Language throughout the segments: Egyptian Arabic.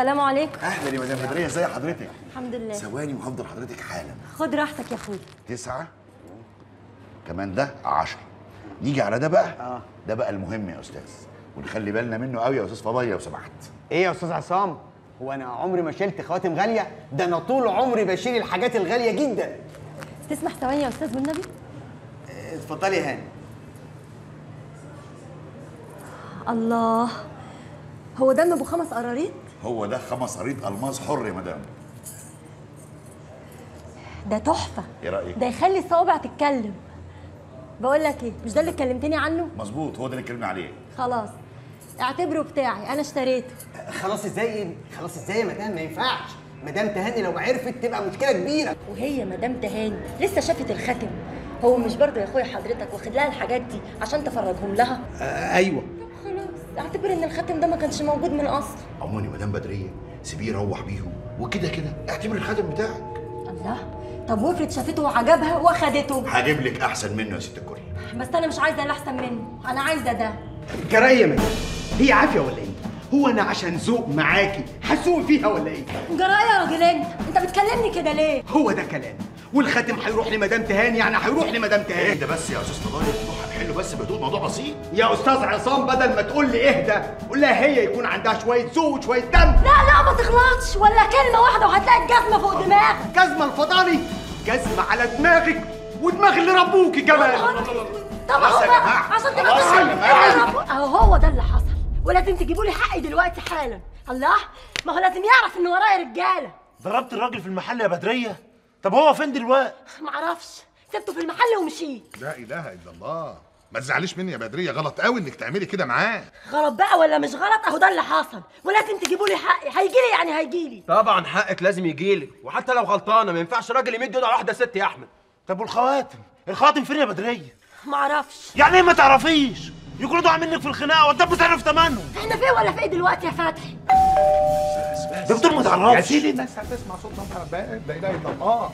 السلام عليكم اهلا يا مدام بدريه ازي حضرتك الحمد لله ثواني وهفضل حضرتك حالا خد راحتك يا اخويا تسعة كمان ده عشرة نيجي على ده بقى اه ده بقى المهم يا استاذ ونخلي بالنا منه قوي يا استاذ فضايا لو سمحت ايه يا استاذ عصام هو انا عمري ما شلت خواتم غاليه ده انا طول عمري بشيل الحاجات الغاليه جدا تسمح ثواني يا استاذ والنبي اتفضلي يا هاني الله هو دم ابو خمس قراريط هو ده خمس قريط الماس حر يا مدام ده تحفه ايه رايك ده يخلي الصوابع تتكلم بقول لك ايه مش ده اللي كلمتني عنه مظبوط هو ده اللي اتكلمنا عليه خلاص اعتبره بتاعي انا اشتريته خلاص ازاي خلاص ازاي يا مدام ما ينفعش مدام تهاني لو عرفت تبقى مشكله كبيره وهي مدام تهاني لسه شافت الخاتم هو مش برضه يا اخويا حضرتك واخد لها الحاجات دي عشان تفرجهم لها آه ايوه خلاص اعتبر ان الخاتم ده ما كانش موجود من الاصل عموما يا مدام بدريه سيبيه يروح بيهم وكده كده اعتبر الخاتم بتاعك الله طب وافرض شافته وعجبها واخدته هجيب لك احسن منه يا ست الكل بس انا مش عايزه اللي احسن منه انا عايزه ده جرايه يا مدام هي عافيه ولا ايه هو انا عشان ذوق معاكي هسوق فيها ولا ايه جرايه يا راجل انت انت بتكلمني كده ليه هو ده كلام والخاتم هيروح لمدام تهاني يعني هيروح لمدام تهاني اهدى بس يا استاذ فضايا الموضوع هنحله بس بهدوء موضوع بسيط يا استاذ عصام بدل ما تقول لي اهدى قول لها هي يكون عندها شويه ذوق وشويه دم لا لا ما تغلطش ولا كلمه واحده وهتلاقي الجزمه فوق دماغك جزمه الفضاني جزمه على دماغك ودماغ اللي ربوكي كمان طب خلاص اهو يا بقى جماعة. عشان خلاص يا تبقى جماعة. اهو هو ده اللي حصل ولازم تجيبوا لي حقي دلوقتي حالا الله ما هو لازم يعرف ان ورايا رجاله ضربت الراجل في المحل يا بدرية طب هو فين دلوقتي معرفش سبته في المحل ومشيت لا اله الا الله ما تزعليش مني يا بدريه غلط قوي انك تعملي كده معاه غلط بقى ولا مش غلط اهو ده اللي حصل ولازم تجيبوا لي حقي هيجي لي يعني هيجي لي طبعا حقك لازم يجيلك وحتى لو غلطانه ما ينفعش راجل يمد ايده على واحده ست يا احمد طب والخواتم الخواتم فين يا بدرية معرفش يعني ايه ما تعرفيش يكونوا ضاع منك في الخناقه وانت بتعرف ثمنهم احنا فين ولا في ايه دلوقتي يا فتحي ده بتقول ما تعرفش يا سيدي الناس هتسمع صوت نبره باب لا اله الا الله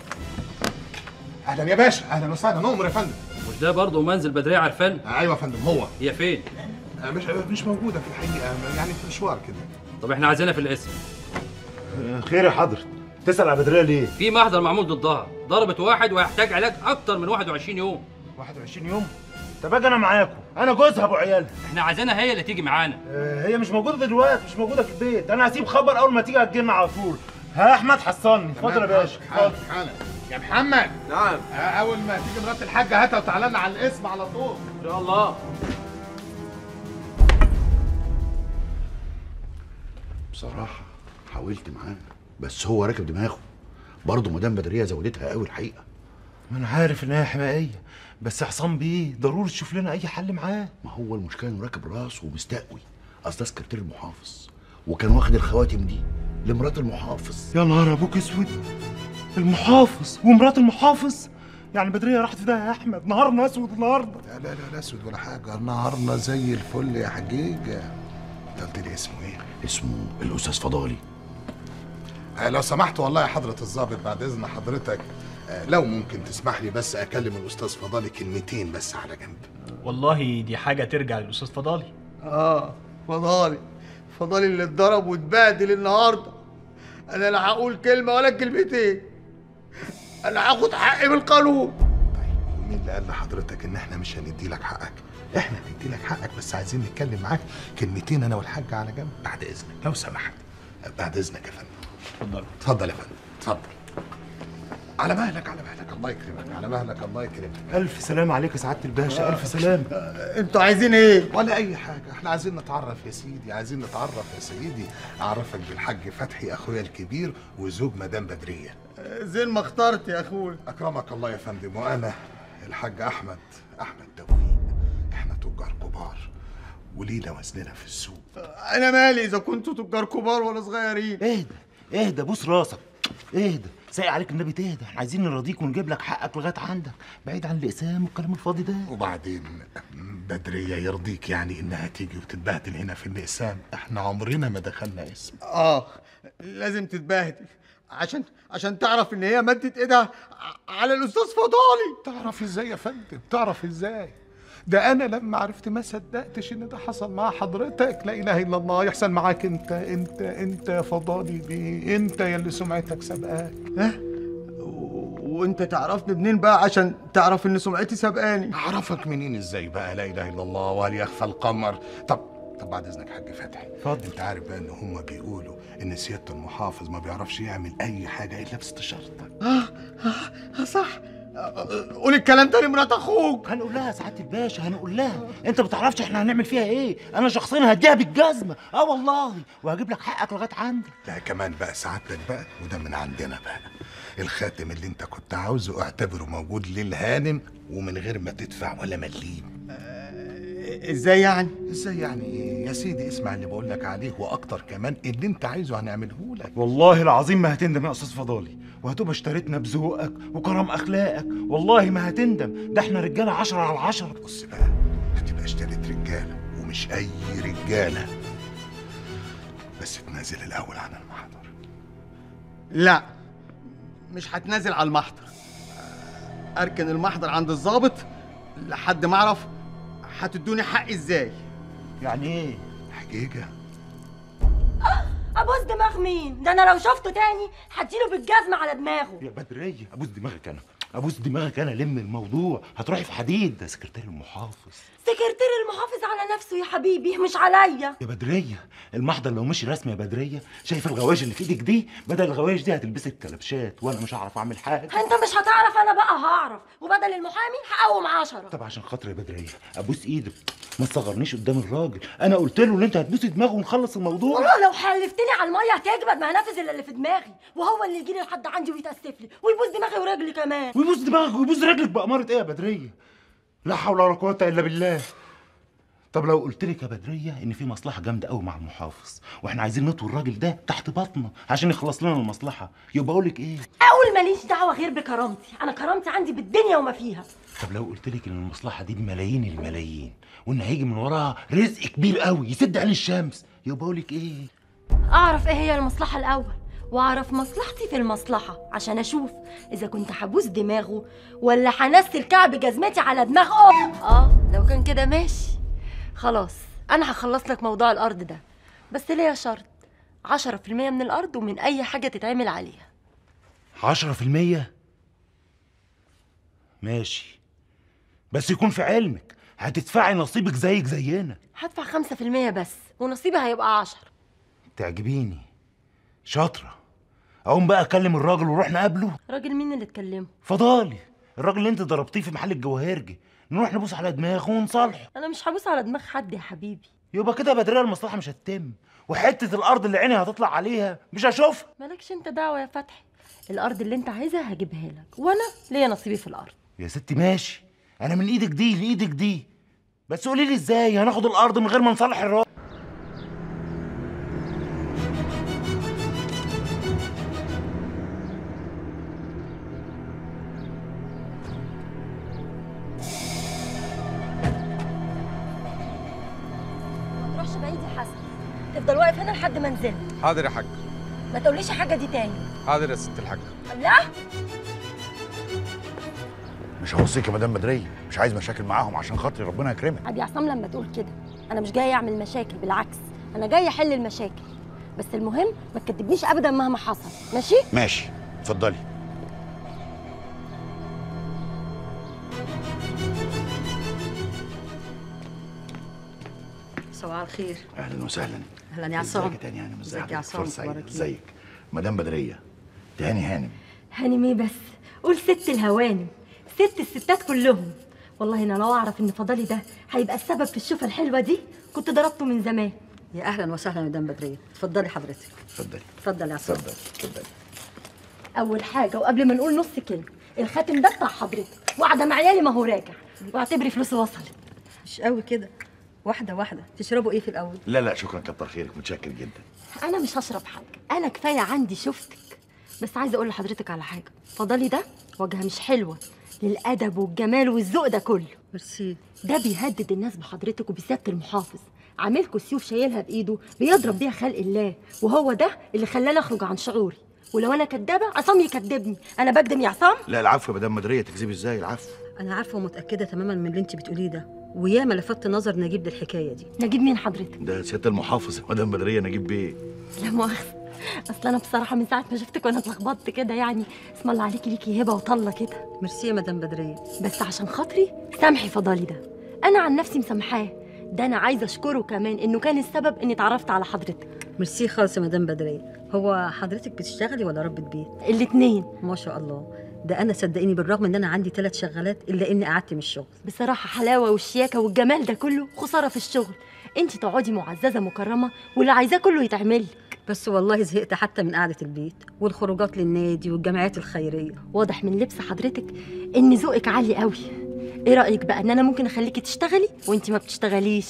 اهلا يا باشا اهلا وسهلا نؤمر يا فندم مش ده برضه منزل بدرية عرفان آه، ايوه يا فندم هو هي فين آه، مش مش موجوده في الحقيقه يعني في مشوار كده طب احنا عايزينها في الاسم خير يا حضرة تسأل على بدرية ليه؟ في محضر معمول ضدها ضربت واحد وهيحتاج علاج اكتر من 21 يوم 21 يوم طب اجي انا معاكم انا جوزها ابو عيالها احنا عايزينها هي اللي تيجي معانا آه، هي مش موجوده دلوقتي مش موجوده في البيت انا هسيب خبر اول ما تيجي هتجيلنا على طول ها احمد حصلني اتفضل يا باشا حالا اتفضل حالا يا محمد نعم آه، اول ما تيجي مرات الحاجه هاتها وتعالى لنا على الاسم على طول ان شاء الله بصراحه حاولت معاه بس هو راكب دماغه برضه مدام بدريه زودتها قوي الحقيقه ما انا عارف ان هي حمائيه بس حسام بيه ضروري تشوف لنا اي حل معاه ما هو المشكله انه راكب راسه ومستقوي اصل ده سكرتير المحافظ وكان واخد الخواتم دي لمرات المحافظ يا نهار ابوك اسود المحافظ ومرات المحافظ يعني بدريه راحت في ده يا احمد نهارنا اسود النهارده لا لا لا لا اسود ولا حاجه نهارنا زي الفل يا حجيجه انت قلت لي اسمه ايه؟ اسمه الاستاذ فضالي آه لو سمحت والله يا حضرة الضابط بعد إذن حضرتك آه لو ممكن تسمح لي بس أكلم الأستاذ فضالي كلمتين بس على جنب والله دي حاجة ترجع للأستاذ فضالي اه فضالي فضالي اللي اتضرب واتبهدل النهارده انا لا هقول كلمه ولا كلمتين انا هاخد حقي بالقانون طيب ومين اللي قال لحضرتك إن إحنا مش هندي لك حقك؟ إحنا هندي لك حقك بس عايزين نتكلم معاك كلمتين أنا والحاج على جنب بعد إذنك لو سمحت آه، بعد إذنك يا فندم اتفضل اتفضل يا فندم اتفضل على مهلك على مهلك الله يكرمك على مهلك الله يكرمك الف سلام عليك يا سعاده الباشا الف سلام انتوا عايزين ايه ولا اي حاجه احنا عايزين نتعرف يا سيدي عايزين نتعرف يا سيدي اعرفك بالحاج فتحي اخويا الكبير وزوج مدام بدريه زين ما اخترت يا اخويا اكرمك الله يا فندم وانا الحاج احمد احمد توفيق احنا تجار كبار ولينا وزننا في السوق انا مالي اذا كنتوا تجار كبار ولا صغيرين اهدى اهدى بوس راسك اهدى سايق عليك النبي تهدى احنا عايزين نرضيك ونجيب لك حقك لغايه عندك بعيد عن الاقسام والكلام الفاضي ده وبعدين بدريه يرضيك يعني انها تيجي وتتبهدل هنا في الاقسام احنا عمرنا ما دخلنا اسم اه لازم تتبهدل عشان عشان تعرف ان هي مدت ايدها ع- على الاستاذ فضالي تعرف ازاي يا فندم تعرف ازاي ده انا لما عرفت ما صدقتش ان ده حصل مع حضرتك لا اله الا الله يحصل معاك انت انت انت يا فضالي دي انت يا اللي سمعتك سبقاك و- وانت تعرفني منين بقى عشان تعرف ان سمعتي سبقاني اعرفك منين ازاي بقى لا اله الا الله وهل يخفى القمر طب طب بعد اذنك يا حاج فتحي اتفضل انت عارف بقى ان هم بيقولوا ان سياده المحافظ ما بيعرفش يعمل اي حاجه الا باستشارتك اه اه صح قول الكلام ده لمرات اخوك هنقول لها سعاده الباشا هنقول لها انت ما بتعرفش احنا هنعمل فيها ايه انا شخصيا هديها بالجزمه اه والله وهجيب لك حقك لغايه عندك لا كمان بقى سعادتك بقى وده من عندنا بقى الخاتم اللي انت كنت عاوزه اعتبره موجود للهانم ومن غير ما تدفع ولا مليم ازاي يعني ازاي يعني ايه يا سيدي اسمع اللي بقول لك عليه واكتر كمان اللي انت عايزه هنعمله لك والله العظيم ما هتندم يا استاذ فضالي وهتبقى اشتريتنا بذوقك وكرم اخلاقك والله ما هتندم ده احنا رجاله عشرة على عشرة بص بقى هتبقى اشتريت رجاله ومش اي رجاله بس تنازل الاول عن المحضر لا مش هتنازل على المحضر اركن المحضر عند الضابط لحد ما اعرف هتدوني حقي ازاي يعني ايه حقيقه ابوس دماغ مين ده انا لو شفته تاني هديله بالجزمه على دماغه يا بدريه ابوس دماغك انا ابوس دماغك انا لم الموضوع هتروحي في حديد ده سكرتير المحافظ سكرتير المحافظ على نفسه يا حبيبي مش عليا يا بدريه المحضر لو مشي رسمي يا بدريه شايف الغوايش اللي في ايدك دي بدل الغوايش دي هتلبسك كلبشات وانا مش هعرف اعمل حاجه انت مش هتعرف انا بقى هعرف وبدل المحامي هقوم عشرة طب عشان خاطر يا بدريه ابوس ايدك ما تصغرنيش قدام الراجل انا قلت له ان انت هتبوسي دماغه ونخلص الموضوع والله لو حلفتني على الميه هتجمد ما هنفذ الا اللي في دماغي وهو اللي يجي لي لحد عندي ويتاسف لي ويبوس دماغي ورجلي كمان ويبوس دماغك ويبوس رجلك بأمارة ايه يا بدريه لا حول ولا قوه الا بالله طب لو قلت لك يا بدريه ان في مصلحه جامده قوي مع المحافظ واحنا عايزين نطوي الراجل ده تحت بطنه عشان يخلص لنا المصلحه يبقى اقول لك ايه اقول ماليش دعوه غير بكرامتي انا كرامتي عندي بالدنيا وما فيها طب لو قلت لك ان المصلحه دي بملايين الملايين وان هيجي من وراها رزق كبير قوي يسد عين الشمس يبقى اقول لك ايه اعرف ايه هي المصلحه الاول واعرف مصلحتي في المصلحه عشان اشوف اذا كنت هبوس دماغه ولا هنسل كعب جزمتي على دماغ ام اه لو كان كده ماشي خلاص انا هخلص لك موضوع الارض ده بس ليا شرط 10% من الارض ومن اي حاجه تتعمل عليها عشرة في المية ماشي بس يكون في علمك هتدفعي نصيبك زيك زينا هدفع 5% بس ونصيبي هيبقى 10 تعجبيني شاطرة أقوم بقى أكلم الراجل ونروح نقابله راجل مين اللي اتكلمه فضالي الراجل اللي أنت ضربتيه في محل الجواهرجي نروح نبوس على دماغه ونصالحه انا مش هبوس على دماغ حد يا حبيبي يبقى كده بدرية المصلحة مش هتتم وحتة الأرض اللي عيني هتطلع عليها مش هشوفها مالكش انت دعوه يا فتحي الارض اللي انت عايزها هجيبها لك وانا ليا نصيبي في الارض يا ستي ماشي أنا من إيدك دي لإيدك دي بس قولي لي إزاي هناخد الأرض من غير ما نصالح الراجل ما تروحش بعيد يا حسن تفضل واقف هنا لحد ما انزل حاضر يا حاج ما تقوليش حاجه دي تاني حاضر يا ست الحاج لا مش هوصيك يا مدام بدريه مش عايز مشاكل معاهم عشان خاطري ربنا يكرمك عادي يا عصام لما تقول كده انا مش جايه اعمل مشاكل بالعكس انا جايه احل المشاكل بس المهم ما تكدبنيش ابدا مهما حصل ماشي ماشي اتفضلي صباح الخير اهلا وسهلا اهلا يا عصام ازيك يا تاني هانم ازيك ازيك يا عصام فرصة اخبارك سعيدة. ازيك مدام بدريه تهاني هانم هانم ايه بس قول ست الهوانم ست الستات كلهم والله انا لو اعرف ان فضالي ده هيبقى السبب في الشوفه الحلوه دي كنت ضربته من زمان يا اهلا وسهلا يا مدام بدريه اتفضلي حضرتك اتفضلي اتفضل يا عصام اتفضلي اتفضلي اول حاجه وقبل ما نقول نص كلمه الخاتم ده بتاع حضرتك وقعده مع عيالي ما هو راجع واعتبري فلوسه وصلت مش قوي كده واحده واحده تشربوا ايه في الاول لا لا شكرا كتر خيرك متشكر جدا انا مش هشرب حاجه انا كفايه عندي شفتك بس عايزه اقول لحضرتك على حاجه فضلي ده وجهه مش حلوه للادب والجمال والذوق ده كله ميرسي ده بيهدد الناس بحضرتك وبسياده المحافظ عاملكوا سيوف شايلها بايده بيضرب بيها خلق الله وهو ده اللي خلاني اخرج عن شعوري ولو انا كدابه عصام يكدبني انا بكدب يا عصام لا العفو يا مدام بدريه تكذبي ازاي العفو انا عارفه ومتاكده تماما من اللي انت بتقوليه ده وياما لفت نظر نجيب للحكايه دي نجيب مين حضرتك ده سياده المحافظ يا مدام بدريه نجيب بيه لا مؤاخذة اصل انا بصراحة من ساعة ما شفتك وانا اتلخبطت كده يعني اسم الله عليكي ليكي هبة وطلة كده ميرسي يا مدام بدريه بس عشان خاطري سامحي فضالي ده انا عن نفسي مسامحاه ده انا عايزة اشكره كمان انه كان السبب اني اتعرفت على حضرتك ميرسي خالص يا مدام بدريه هو حضرتك بتشتغلي ولا ربة بيت الاتنين ما شاء الله ده انا صدقيني بالرغم ان انا عندي ثلاث شغالات الا اني قعدت من الشغل بصراحة حلاوة والشياكة والجمال ده كله خسارة في الشغل انت تقعدي معززة مكرمة واللي عايزاه كله يتعمل بس والله زهقت حتى من قعده البيت والخروجات للنادي والجمعيات الخيريه واضح من لبس حضرتك ان ذوقك عالي قوي ايه رأيك بقى ان انا ممكن اخليكي تشتغلي وانت ما بتشتغليش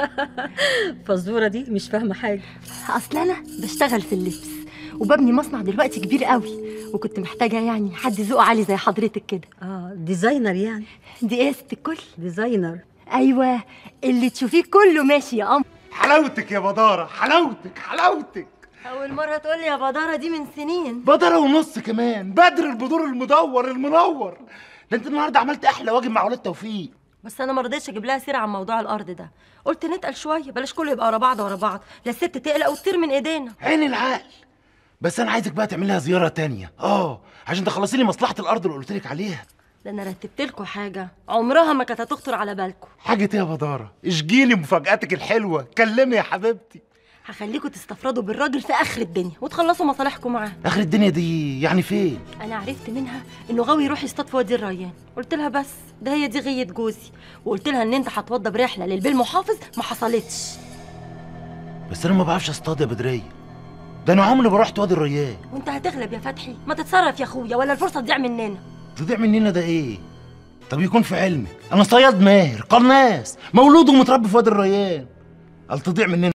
فالزوره دي مش فاهمه حاجه اصل انا بشتغل في اللبس وببني مصنع دلوقتي كبير قوي وكنت محتاجة يعني حد ذوقه عالي زي حضرتك كده اه ديزاينر يعني دي ايه يا ست الكل ديزاينر ايوه اللي تشوفيه كله ماشي يا قمر حلاوتك يا بداره حلاوتك حلاوتك اول مرة تقولي يا بدارة دي من سنين بدره ونص كمان بدر البدور المدور المنور ده انت النهارده عملت احلى واجب مع ولاد توفيق بس انا ما رضيتش اجيب لها سيره عن موضوع الارض ده قلت نتقل شويه بلاش كله يبقى ورا بعض ورا بعض لا الست تقلق وتطير من ايدينا عين العقل بس انا عايزك بقى تعمل لها زياره تانية اه عشان تخلصي لي مصلحه الارض اللي قلت لك عليها ده انا رتبت لكم حاجه عمرها ما كانت هتخطر على بالكم حاجه ايه يا بداره اشجيلي مفاجاتك الحلوه كلمي يا حبيبتي هخليكم تستفردوا بالراجل في اخر الدنيا وتخلصوا مصالحكم معاه اخر الدنيا دي يعني فين انا عرفت منها انه غاوي يروح يصطاد في وادي الريان قلت لها بس ده هي دي غيه جوزي وقلت لها ان انت هتوضى برحله للبيه المحافظ ما حصلتش بس انا ما بعرفش اصطاد يا بدريه ده انا عمري ما رحت وادي الريان وانت هتغلب يا فتحي ما تتصرف يا اخويا ولا الفرصه تضيع مننا تضيع مننا ده ايه طب يكون في علمك انا صياد ماهر قناص مولود ومتربي في وادي الريان قال تضيع مننا